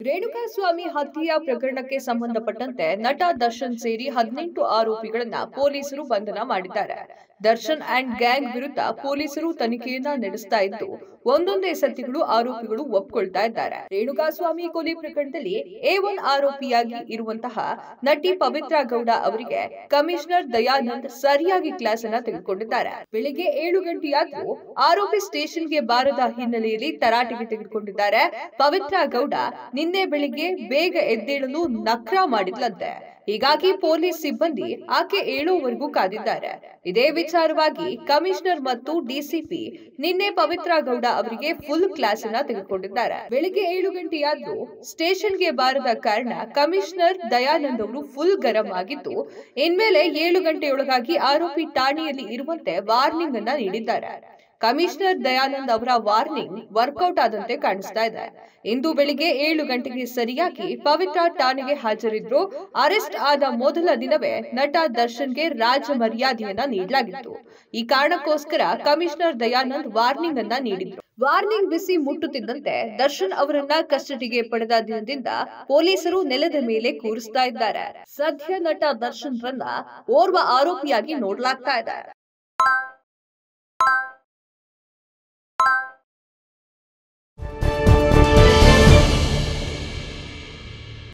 ರೇಣುಕಾಸ್ವಾಮಿ ಹತ್ಯೆಯ ಪ್ರಕರಣಕ್ಕೆ ಸಂಬಂಧಪಟ್ಟಂತೆ ನಟ ದರ್ಶನ್ ಸೇರಿ ಹದಿನೆಂಟು ಆರೋಪಿಗಳನ್ನ ಪೊಲೀಸರು ಬಂಧನ ಮಾಡಿದ್ದಾರೆ ದರ್ಶನ್ ಅಂಡ್ ಗ್ಯಾಂಗ್ ವಿರುದ್ಧ ಪೊಲೀಸರು ತನಿಖೆಯನ್ನ ನಡೆಸ್ತಾ ಇದ್ದು ಒಂದೊಂದೇ ಸತ್ಯಗಳು ಆರೋಪಿಗಳು ಒಪ್ಕೊಳ್ತಾ ಇದ್ದಾರೆ ರೇಣುಕಾಸ್ವಾಮಿ ಕೊಲೆ ಪ್ರಕರಣದಲ್ಲಿ ಎ ಒನ್ ಆರೋಪಿಯಾಗಿ ಇರುವಂತಹ ನಟಿ ಪವಿತ್ರ ಗೌಡ ಅವರಿಗೆ ಕಮಿಷನರ್ ದಯಾನಂದ್ ಸರಿಯಾಗಿ ಕ್ಲಾಸ್ ಅನ್ನ ತೆಗೆದುಕೊಂಡಿದ್ದಾರೆ ಬೆಳಿಗ್ಗೆ ಏಳು ಗಂಟೆಯಾದ್ರೂ ಆರೋಪಿ ಸ್ಟೇಷನ್ಗೆ ಬಾರದ ಹಿನ್ನೆಲೆಯಲ್ಲಿ ತರಾಟೆಗೆ ತೆಗೆದುಕೊಂಡಿದ್ದಾರೆ ಪವಿತ್ರ ಗೌಡ ನಿನ್ನೆ ಬೆಳಿಗ್ಗೆ ಬೇಗ ಎದ್ದೇಳಲು ನಕ್ರ ಮಾಡಿದ್ಲಂತೆ ಹೀಗಾಗಿ ಪೊಲೀಸ್ ಸಿಬ್ಬಂದಿ ಆಕೆ ಏಳುವರೆಗೂ ಕಾದಿದ್ದಾರೆ ಇದೇ ವಿಚಾರವಾಗಿ ಕಮಿಷನರ್ ಮತ್ತು ಡಿಸಿಪಿ ನಿನ್ನೆ ಪವಿತ್ರ ಗೌಡ ಅವರಿಗೆ ಫುಲ್ ಕ್ಲಾಸ್ ಅನ್ನ ತೆಗೆದುಕೊಂಡಿದ್ದಾರೆ ಬೆಳಿಗ್ಗೆ ಏಳು ಗಂಟೆಯಾದ್ರೂ ಸ್ಟೇಷನ್ಗೆ ಬಾರದ ಕಾರಣ ಕಮಿಷನರ್ ದಯಾನಂದ್ ಅವರು ಫುಲ್ ಗರಂ ಆಗಿದ್ದು ಇನ್ಮೇಲೆ ಏಳು ಗಂಟೆಯೊಳಗಾಗಿ ಆರೋಪಿ ಠಾಣೆಯಲ್ಲಿ ಇರುವಂತೆ ವಾರ್ನಿಂಗ್ ಅನ್ನ ನೀಡಿದ್ದಾರೆ ಕಮಿಷನರ್ ದಯಾನಂದ್ ಅವರ ವಾರ್ನಿಂಗ್ ವರ್ಕೌಟ್ ಆದಂತೆ ಕಾಣಿಸ್ತಾ ಇದೆ ಇಂದು ಬೆಳಿಗ್ಗೆ ಏಳು ಗಂಟೆಗೆ ಸರಿಯಾಗಿ ಪವಿತ್ರ ಠಾಣೆಗೆ ಹಾಜರಿದ್ರು ಅರೆಸ್ಟ್ ಆದ ಮೊದಲ ದಿನವೇ ನಟ ದರ್ಶನ್ಗೆ ರಾಜ ಮರ್ಯಾದೆಯನ್ನ ನೀಡಲಾಗಿತ್ತು ಈ ಕಾರಣಕ್ಕೋಸ್ಕರ ಕಮಿಷನರ್ ದಯಾನಂದ್ ವಾರ್ನಿಂಗ್ ಅನ್ನ ನೀಡಿದ್ರು ವಾರ್ನಿಂಗ್ ಬಿಸಿ ಮುಟ್ಟುತ್ತಿದ್ದಂತೆ ದರ್ಶನ್ ಅವರನ್ನ ಕಸ್ಟಡಿಗೆ ಪಡೆದ ದಿನದಿಂದ ಪೊಲೀಸರು ನೆಲದ ಮೇಲೆ ಕೂರಿಸ್ತಾ ಇದ್ದಾರೆ ಸದ್ಯ ನಟ ದರ್ಶನ್ ರನ್ನ ಓರ್ವ ಆರೋಪಿಯಾಗಿ ನೋಡಲಾಗ್ತಾ ಇದೆ